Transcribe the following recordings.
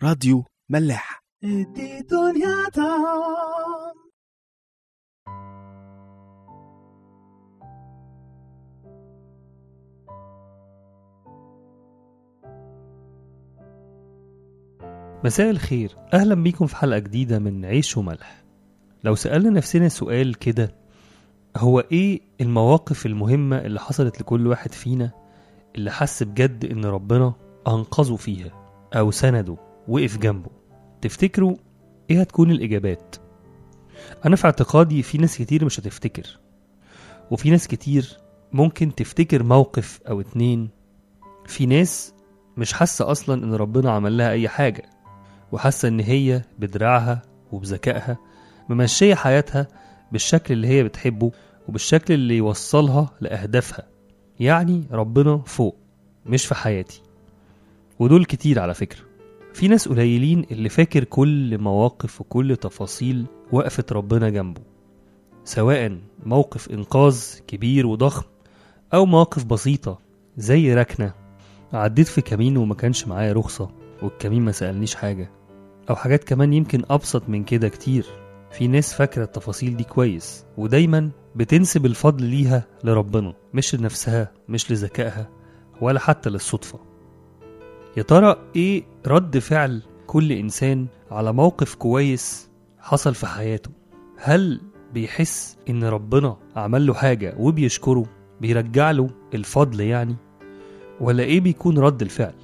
راديو ملاح ادي دنيا دام مساء الخير أهلا بيكم في حلقة جديدة من عيش وملح لو سألنا نفسنا سؤال كده هو إيه المواقف المهمة اللي حصلت لكل واحد فينا اللي حس بجد إن ربنا أنقذه فيها أو سنده وقف جنبه تفتكروا إيه هتكون الإجابات أنا في اعتقادي في ناس كتير مش هتفتكر وفي ناس كتير ممكن تفتكر موقف أو اتنين في ناس مش حاسة أصلا إن ربنا عمل لها أي حاجة وحاسة إن هي بدراعها وبذكائها ممشية حياتها بالشكل اللي هي بتحبه وبالشكل اللي يوصلها لأهدافها يعني ربنا فوق مش في حياتي ودول كتير على فكرة في ناس قليلين اللي فاكر كل مواقف وكل تفاصيل وقفة ربنا جنبه سواء موقف إنقاذ كبير وضخم أو مواقف بسيطة زي ركنة عديت في كمين وما كانش معايا رخصة والكمين ما سألنيش حاجة أو حاجات كمان يمكن أبسط من كده كتير في ناس فاكرة التفاصيل دي كويس ودايما بتنسب الفضل ليها لربنا مش لنفسها مش لذكائها ولا حتى للصدفة يا ترى ايه رد فعل كل انسان على موقف كويس حصل في حياته هل بيحس ان ربنا عمل له حاجة وبيشكره بيرجع له الفضل يعني ولا ايه بيكون رد الفعل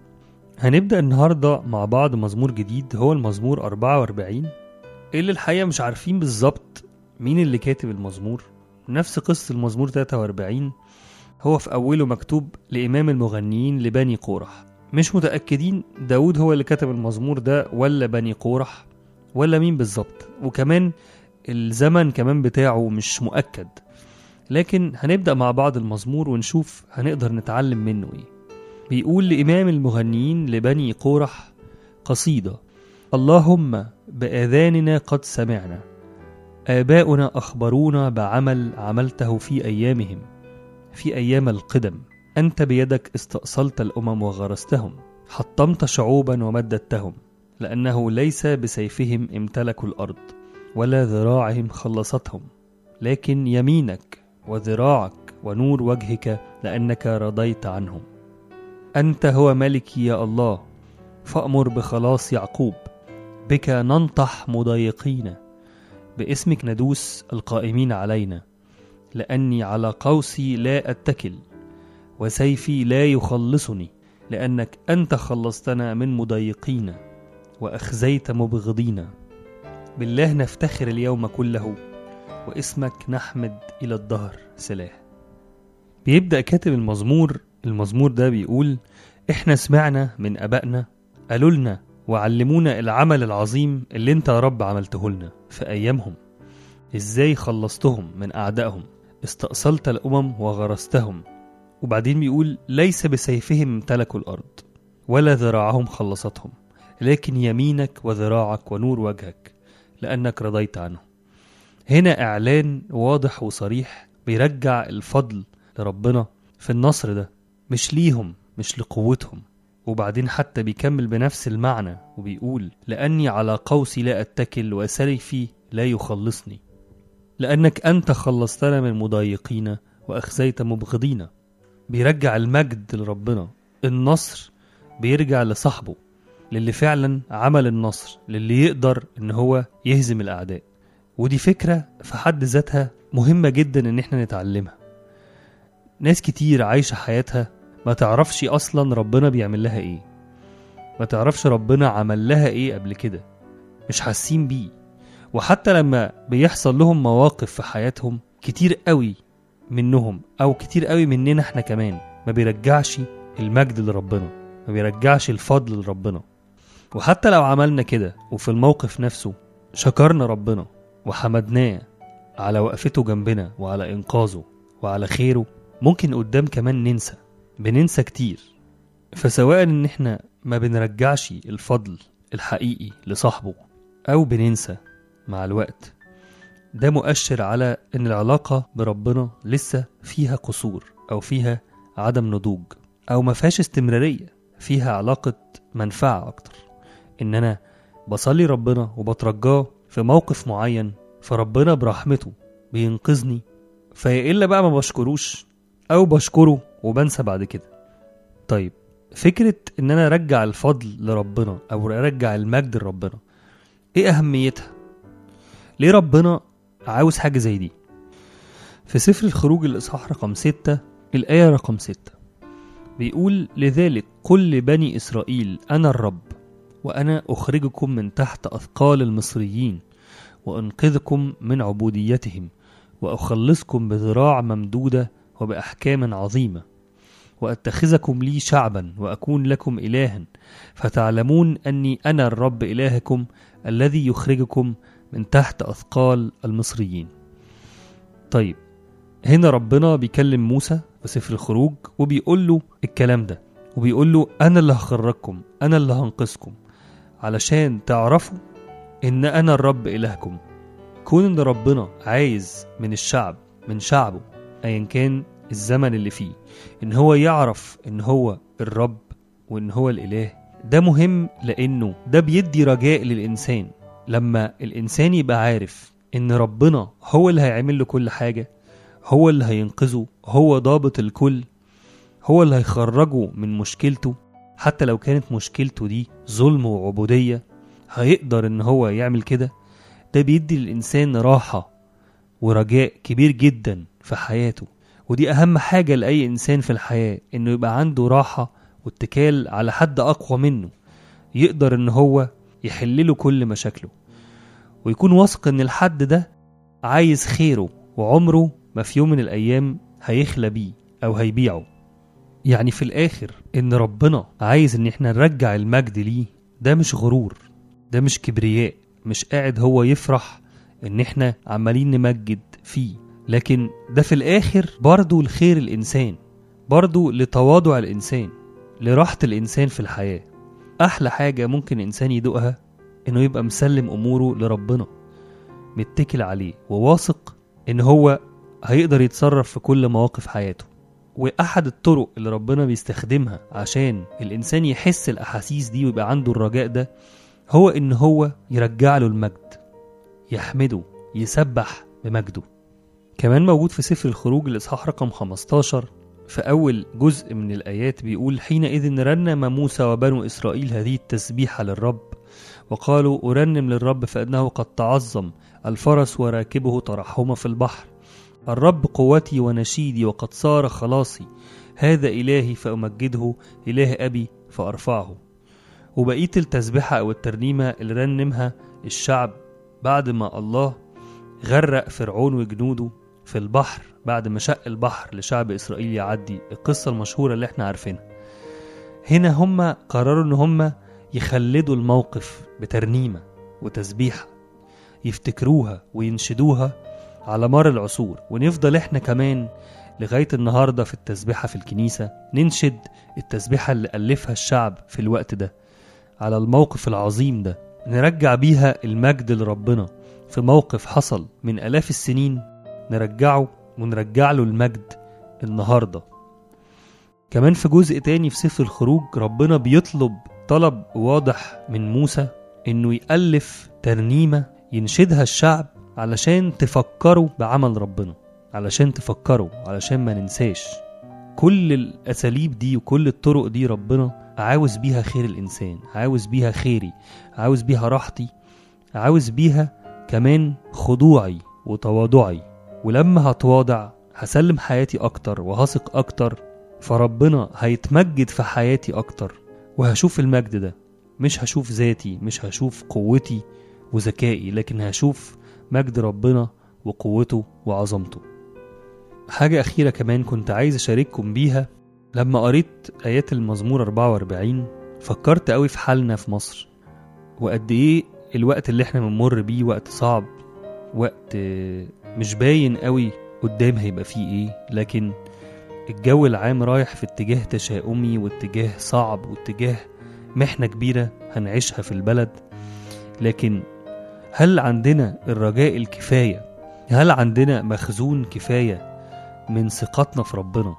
هنبدأ النهاردة مع بعض مزمور جديد هو المزمور 44 اللي الحقيقة مش عارفين بالظبط مين اللي كاتب المزمور نفس قصة المزمور 43 هو في أوله مكتوب لإمام المغنيين لبني قورح مش متأكدين داود هو اللي كتب المزمور ده ولا بني قورح ولا مين بالظبط وكمان الزمن كمان بتاعه مش مؤكد لكن هنبدأ مع بعض المزمور ونشوف هنقدر نتعلم منه ايه بيقول لإمام المغنيين لبني قورح قصيدة اللهم بآذاننا قد سمعنا آباؤنا أخبرونا بعمل عملته في أيامهم في أيام القدم أنت بيدك استأصلت الأمم وغرستهم حطمت شعوبا ومددتهم لأنه ليس بسيفهم امتلكوا الأرض ولا ذراعهم خلصتهم لكن يمينك وذراعك ونور وجهك لأنك رضيت عنهم أنت هو ملكي يا الله فأمر بخلاص يعقوب بك ننطح مضايقين باسمك ندوس القائمين علينا لأني على قوسي لا أتكل وسيفي لا يخلصني لأنك أنت خلصتنا من مضايقين وأخزيت مبغضين بالله نفتخر اليوم كله واسمك نحمد إلى الدهر سلاح بيبدأ كاتب المزمور المزمور ده بيقول إحنا سمعنا من أبائنا قالوا لنا وعلمونا العمل العظيم اللي انت يا رب عملته لنا في أيامهم إزاي خلصتهم من أعدائهم استأصلت الأمم وغرستهم وبعدين بيقول ليس بسيفهم امتلكوا الأرض ولا ذراعهم خلصتهم لكن يمينك وذراعك ونور وجهك لأنك رضيت عنهم هنا إعلان واضح وصريح بيرجع الفضل لربنا في النصر ده مش ليهم مش لقوتهم وبعدين حتى بيكمل بنفس المعنى وبيقول لأني على قوسي لا أتكل وسيفي لا يخلصني لأنك أنت خلصتنا من مضايقين وأخزيت مبغضين بيرجع المجد لربنا النصر بيرجع لصاحبه للي فعلا عمل النصر للي يقدر ان هو يهزم الاعداء ودي فكرة في حد ذاتها مهمة جدا ان احنا نتعلمها ناس كتير عايشة حياتها ما تعرفش اصلا ربنا بيعمل لها ايه ما تعرفش ربنا عمل لها ايه قبل كده مش حاسين بيه وحتى لما بيحصل لهم مواقف في حياتهم كتير قوي منهم او كتير قوي مننا احنا كمان ما بيرجعش المجد لربنا ما بيرجعش الفضل لربنا وحتى لو عملنا كده وفي الموقف نفسه شكرنا ربنا وحمدناه على وقفته جنبنا وعلى انقاذه وعلى خيره ممكن قدام كمان ننسى بننسى كتير فسواء ان احنا ما بنرجعش الفضل الحقيقي لصاحبه او بننسى مع الوقت ده مؤشر على ان العلاقة بربنا لسه فيها قصور او فيها عدم نضوج او ما فيهاش استمرارية فيها علاقة منفعة اكتر ان انا بصلي ربنا وبترجاه في موقف معين فربنا برحمته بينقذني فيا الا بقى ما بشكروش او بشكره وبنسى بعد كده طيب فكرة ان انا ارجع الفضل لربنا او ارجع المجد لربنا ايه اهميتها ليه ربنا عاوز حاجة زي دي في سفر الخروج الاصحاح رقم ستة الآية رقم ستة بيقول لذلك قل لبني إسرائيل أنا الرب وأنا أخرجكم من تحت أثقال المصريين وأنقذكم من عبوديتهم وأخلصكم بذراع ممدودة وبأحكام عظيمة وأتخذكم لي شعبا وأكون لكم إلها فتعلمون أني أنا الرب إلهكم الذي يخرجكم من تحت أثقال المصريين طيب هنا ربنا بيكلم موسى في سفر الخروج وبيقول له الكلام ده وبيقول له أنا اللي هخرجكم أنا اللي هنقذكم علشان تعرفوا إن أنا الرب إلهكم كون إن ربنا عايز من الشعب من شعبه أيا كان الزمن اللي فيه إن هو يعرف إن هو الرب وإن هو الإله ده مهم لأنه ده بيدي رجاء للإنسان لما الإنسان يبقى عارف إن ربنا هو اللي هيعمل له كل حاجة هو اللي هينقذه هو ضابط الكل هو اللي هيخرجه من مشكلته حتى لو كانت مشكلته دي ظلم وعبودية هيقدر ان هو يعمل كده ده بيدي للإنسان راحة ورجاء كبير جدا في حياته ودي أهم حاجة لأي إنسان في الحياة إنه يبقى عنده راحة واتكال على حد أقوى منه يقدر إن هو يحلله كل مشاكله ويكون واثق إن الحد ده عايز خيره وعمره ما في يوم من الأيام هيخلى بيه أو هيبيعه يعني في الآخر إن ربنا عايز إن إحنا نرجع المجد ليه ده مش غرور ده مش كبرياء مش قاعد هو يفرح إن إحنا عمالين نمجد فيه لكن ده في الآخر برضه لخير الإنسان برضه لتواضع الإنسان لراحة الإنسان في الحياة أحلى حاجة ممكن إنسان يدوقها إنه يبقى مسلم أموره لربنا متكل عليه وواثق إن هو هيقدر يتصرف في كل مواقف حياته وأحد الطرق اللي ربنا بيستخدمها عشان الإنسان يحس الأحاسيس دي ويبقى عنده الرجاء ده هو إن هو يرجع له المجد يحمده يسبح بمجده كمان موجود في سفر الخروج الإصحاح رقم 15 في أول جزء من الآيات بيقول حينئذ رنم موسى وبنو إسرائيل هذه التسبيحة للرب وقالوا أرنم للرب فإنه قد تعظم الفرس وراكبه ترحم في البحر الرب قوتي ونشيدي وقد صار خلاصي هذا إلهي فأمجده إله أبي فأرفعه وبقية التسبيحة أو الترنيمة اللي رنمها الشعب بعد ما الله غرق فرعون وجنوده في البحر بعد ما شق البحر لشعب إسرائيل يعدي القصة المشهورة اللي احنا عارفينها هنا هم قرروا ان هم يخلدوا الموقف بترنيمة وتسبيحة يفتكروها وينشدوها على مر العصور ونفضل احنا كمان لغاية النهاردة في التسبيحة في الكنيسة ننشد التسبيحة اللي ألفها الشعب في الوقت ده على الموقف العظيم ده نرجع بيها المجد لربنا في موقف حصل من آلاف السنين نرجعه ونرجع له المجد النهارده كمان في جزء تاني في سفر الخروج ربنا بيطلب طلب واضح من موسى انه يألف ترنيمة ينشدها الشعب علشان تفكروا بعمل ربنا علشان تفكروا علشان ما ننساش كل الأساليب دي وكل الطرق دي ربنا عاوز بيها خير الإنسان عاوز بيها خيري عاوز بيها راحتي عاوز بيها كمان خضوعي وتواضعي ولما هتواضع هسلم حياتي أكتر وهثق أكتر فربنا هيتمجد في حياتي أكتر وهشوف المجد ده مش هشوف ذاتي مش هشوف قوتي وذكائي لكن هشوف مجد ربنا وقوته وعظمته حاجة أخيرة كمان كنت عايز أشارككم بيها لما قريت آيات المزمور 44 فكرت قوي في حالنا في مصر وقد إيه الوقت اللي احنا بنمر بيه وقت صعب وقت مش باين قوي قدام هيبقى فيه ايه لكن الجو العام رايح في اتجاه تشاؤمي واتجاه صعب واتجاه محنة كبيرة هنعيشها في البلد لكن هل عندنا الرجاء الكفاية هل عندنا مخزون كفاية من ثقتنا في ربنا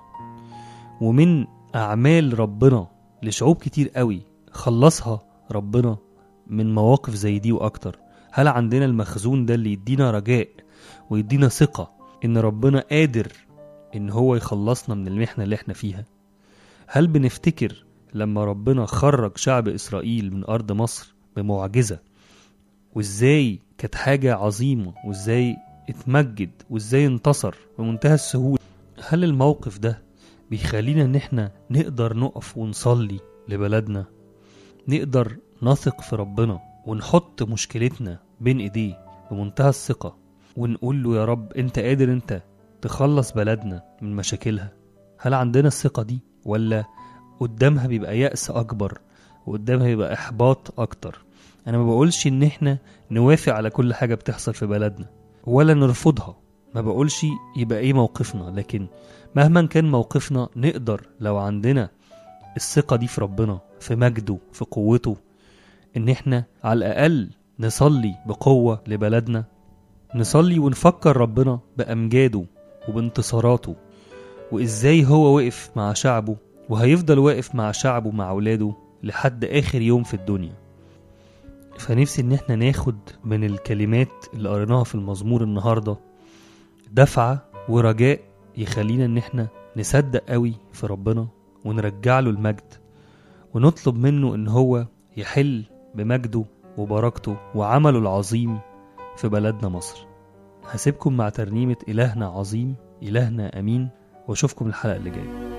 ومن أعمال ربنا لشعوب كتير قوي خلصها ربنا من مواقف زي دي واكتر هل عندنا المخزون ده اللي يدينا رجاء ويدينا ثقة ان ربنا قادر ان هو يخلصنا من المحنة اللي احنا فيها هل بنفتكر لما ربنا خرج شعب اسرائيل من ارض مصر بمعجزة وازاي كانت حاجة عظيمة وازاي اتمجد وازاي انتصر بمنتهى السهولة هل الموقف ده بيخلينا ان احنا نقدر نقف ونصلي لبلدنا نقدر نثق في ربنا ونحط مشكلتنا بين ايديه بمنتهى الثقة ونقول له يا رب انت قادر انت تخلص بلدنا من مشاكلها هل عندنا الثقة دي ولا قدامها بيبقى يأس أكبر وقدامها بيبقى إحباط أكتر أنا ما بقولش إن إحنا نوافق على كل حاجة بتحصل في بلدنا ولا نرفضها ما بقولش يبقى إيه موقفنا لكن مهما كان موقفنا نقدر لو عندنا الثقة دي في ربنا في مجده في قوته إن إحنا على الأقل نصلي بقوة لبلدنا نصلي ونفكر ربنا بأمجاده وبانتصاراته وإزاي هو وقف مع شعبه وهيفضل واقف مع شعبه مع أولاده لحد آخر يوم في الدنيا فنفسي إن احنا ناخد من الكلمات اللي قريناها في المزمور النهاردة دفعة ورجاء يخلينا إن احنا نصدق قوي في ربنا ونرجع له المجد ونطلب منه إن هو يحل بمجده وبركته وعمله العظيم في بلدنا مصر هسيبكم مع ترنيمة إلهنا عظيم إلهنا أمين وأشوفكم الحلقة اللي جاية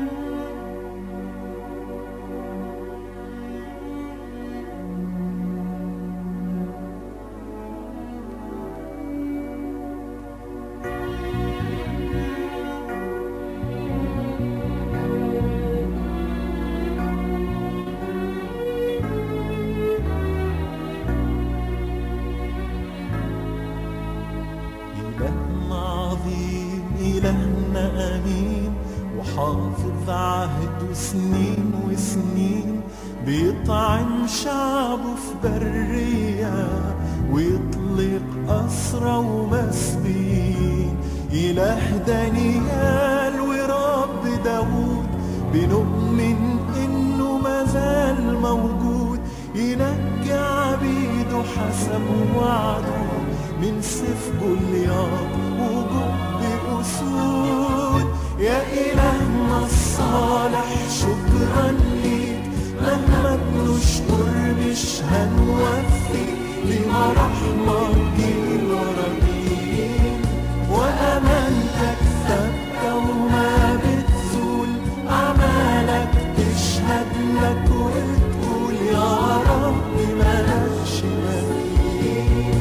إلهنا عظيم إلهنا أمين وحافظ عهده سنين وسنين بيطعم شعبه في برية ويطلق أسرى ومسبين إله دانيال ورب داوود بنؤمن إنه مازال موجود ينجي عبيده حسب وعده من سيف جولياط وجب أسود يا إلهنا الصالح شكرا ليك مهما بنشكر مش هنوفي لما رحمك جيل ورا جيل وأمانتك ثابتة وما بتزول أعمالك تشهد لك وتقول يا رب مالكش مثيل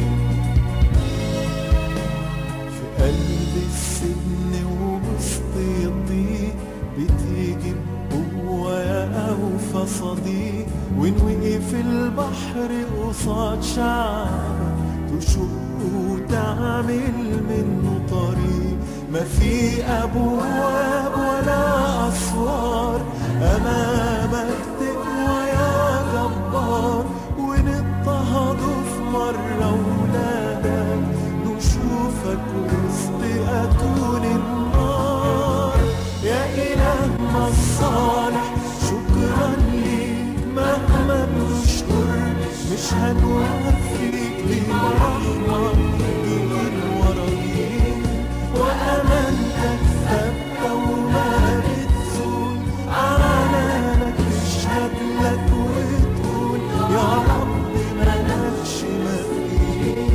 في قلب السجن ووسط الضيق بتيجي بقوة يا أوفى صديق ونوقف البحر قصاد شعب تشق وتعمل منه طريق ما في أبواب ولا أسوار أمامك تقوى يا جبار ونضطهد في مرة ولادك نشوفك وسط أتون النار يا إلهنا الصالح شكرا ليك مهما بنشكر مش هنوفيك لمرحمك جيل ورا جيل وأمانتك ثابتة وما بتزول أعلانك تشهد لك وتقول يا رب مالكش مثيل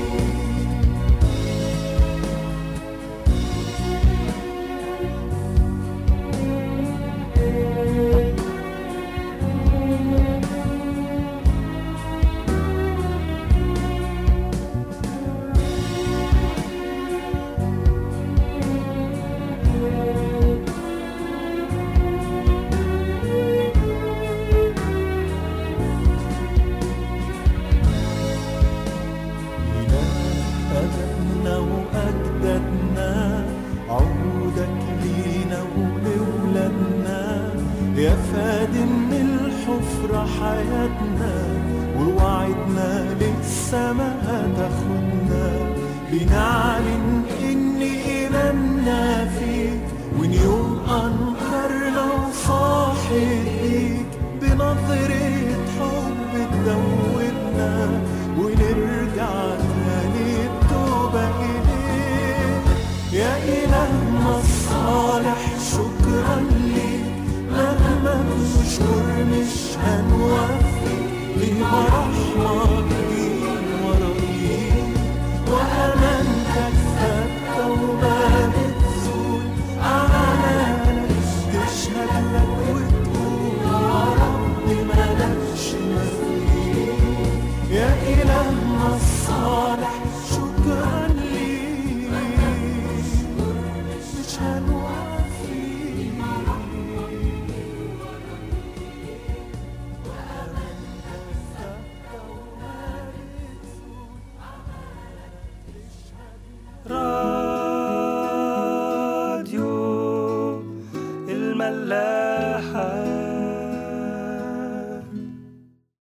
أبائنا وأجدادنا عودك لينا ولولادنا يا فادي من الحفرة حياتنا ووعدنا للسما هتاخدنا بنعلن إن إيماننا فيك وإن يوم أنكرنا وصاحب ليك بنظرة حب تدوبنا نور مش هنوقف